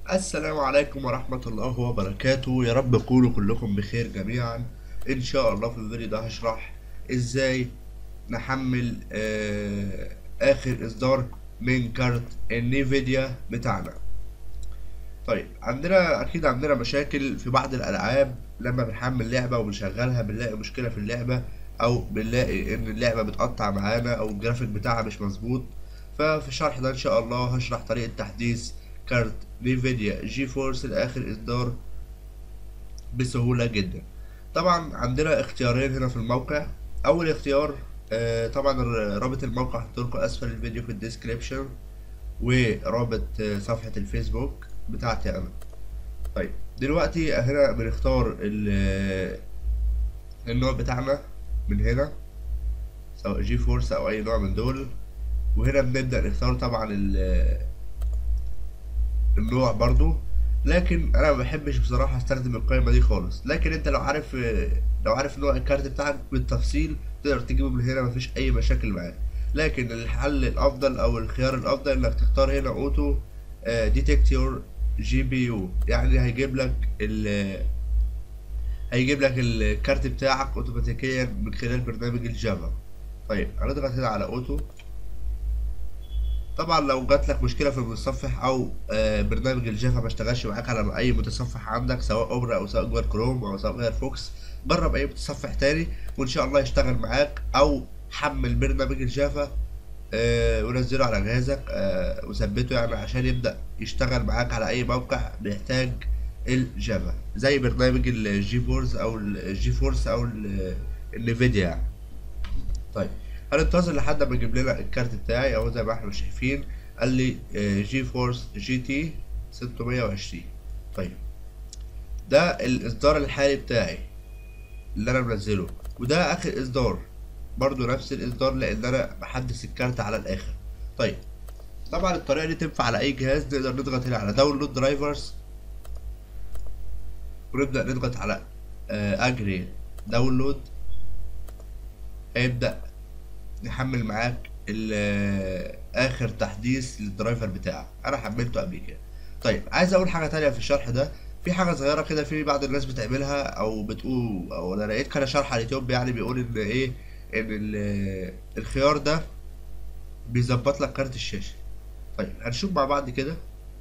السلام عليكم ورحمة الله وبركاته يا رب تكونوا كلكم بخير جميعا ان شاء الله في الفيديو ده هشرح ازاي نحمل آه اخر اصدار من كارت النيفيديا بتاعنا طيب عندنا اكيد عندنا مشاكل في بعض الالعاب لما بنحمل لعبة وبنشغلها بنلاقي مشكلة في اللعبة او بنلاقي ان اللعبة بتقطع معانا او الجرافيك بتاعها مش مظبوط ففي الشرح ده ان شاء الله هشرح طريقة تحديث كارت نيفيديا جي فورس لاخر اصدار بسهولة جدا طبعا عندنا اختيارين هنا في الموقع اول اختيار آه طبعا رابط الموقع هحطلكوا اسفل الفيديو في الديسكريبشن ورابط آه صفحة الفيسبوك بتاعتي انا طيب دلوقتي هنا بنختار النوع بتاعنا من هنا سواء جي فورس او اي نوع من دول وهنا بنبدأ نختار طبعا النوع برضو لكن انا ما بحبش بصراحه استخدم القائمه دي خالص لكن انت لو عارف لو عارف نوع الكارت بتاعك بالتفصيل تقدر تجيبه من هنا مفيش اي مشاكل معاه لكن الحل الافضل او الخيار الافضل انك تختار هنا اوتو ديتكت يور جي بي يو يعني هيجيب لك ال هيجيب لك الكارت بتاعك اوتوماتيكيا من خلال برنامج الجافا طيب هنضغط هنا على اوتو طبعا لو جات لك مشكله في المتصفح او برنامج الجافا ما اشتغلش معاك على اي متصفح عندك سواء اوبرا او سواء جوجل كروم او سواء فايرفوكس جرب اي متصفح تاني وان شاء الله يشتغل معاك او حمل برنامج الجافا ونزله على جهازك وثبته يعني عشان يبدا يشتغل معاك على اي موقع بيحتاج الجافا زي برنامج الجي فورس او الجي فورس او النفيديا يعني طيب هننتظر لحد ما يجيب لنا الكارت بتاعي اهو زي ما احنا شايفين قال لي جي فورس جي تي 620 طيب ده الاصدار الحالي بتاعي اللي انا منزله وده اخر اصدار برضو نفس الاصدار لان انا بحدث الكارت على الاخر طيب طبعا الطريقه دي تنفع على اي جهاز نقدر نضغط هنا على داونلود درايفرز ونبدا نضغط على اجري داونلود هيبدا نحمل معاك اخر تحديث للدرايفر بتاعك انا حملته قبل كده طيب عايز اقول حاجه تانية في الشرح ده في حاجه صغيره كده في بعض الناس بتعملها او بتقول او انا لقيت كده شرح على اليوتيوب يعني بيقول ان ايه ان الخيار ده بيظبط لك كارت الشاشه طيب هنشوف مع بعض كده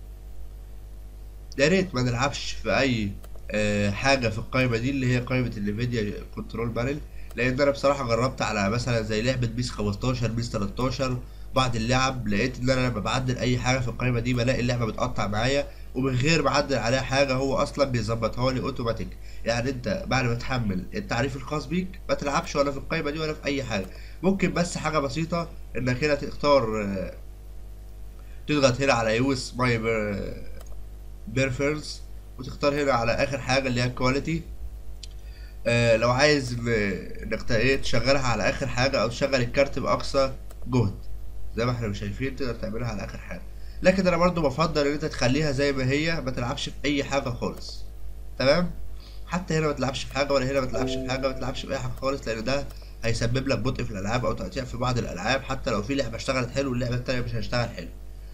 يا ريت ما نلعبش في اي آه حاجه في القائمه دي اللي هي قائمه النفيديا كنترول بانل لان انا بصراحه جربت على مثلا زي لعبه بيس 15 بيس 13 بعض اللعب لقيت ان انا لما بعدل اي حاجه في القائمه دي بلاقي اللعبه بتقطع معايا ومن غير ما اعدل عليها حاجه هو اصلا بيظبطها لي اوتوماتيك يعني انت بعد ما تحمل التعريف الخاص بيك ما تلعبش ولا في القائمه دي ولا في اي حاجه ممكن بس حاجه بسيطه انك هنا تختار تضغط هنا على يوز ماي بيرفيرز وتختار هنا على اخر حاجه اللي هي الكواليتي آه لو عايز انك ايه تشغلها على اخر حاجه او تشغل الكارت باقصى جهد زي ما احنا شايفين تقدر تعملها على اخر حاجه لكن انا برضو بفضل ان انت تخليها زي ما هي ما تلعبش في اي حاجه خالص تمام حتى هنا ما تلعبش في حاجه ولا هنا ما تلعبش في حاجه ما تلعبش في اي حاجه خالص لان ده هيسبب لك بطء في الالعاب او تقطيع في بعض الالعاب حتى لو في لعبه اشتغلت حلو واللعبه التانيه مش هتشتغل حلو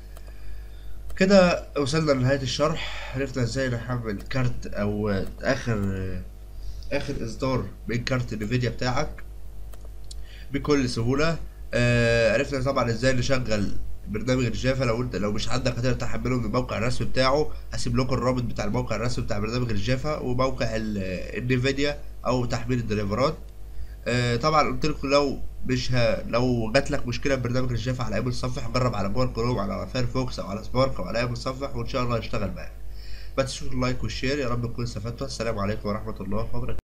كده وصلنا لنهايه الشرح عرفنا ازاي نحمل كارت او اخر اخر اصدار من كارت نفيديا بتاعك بكل سهوله آه عرفنا طبعا ازاي نشغل برنامج الجافا لو انت لو مش عندك هتقدر تحمله من الموقع الرسمي بتاعه هسيب لكم الرابط بتاع الموقع الرسمي بتاع برنامج الجافا وموقع النفيديا او تحميل الدريفرات آه طبعا قلت لكم لو مش ه... لو جات لك مشكله ببرنامج الجافا على اي متصفح جرب على جوجل كروم على فايرفوكس او على سبارك او على اي متصفح وان شاء الله يشتغل معاك ما تنسوش اللايك والشير يا رب تكونوا استفدتوا السلام عليكم ورحمه الله وبركاته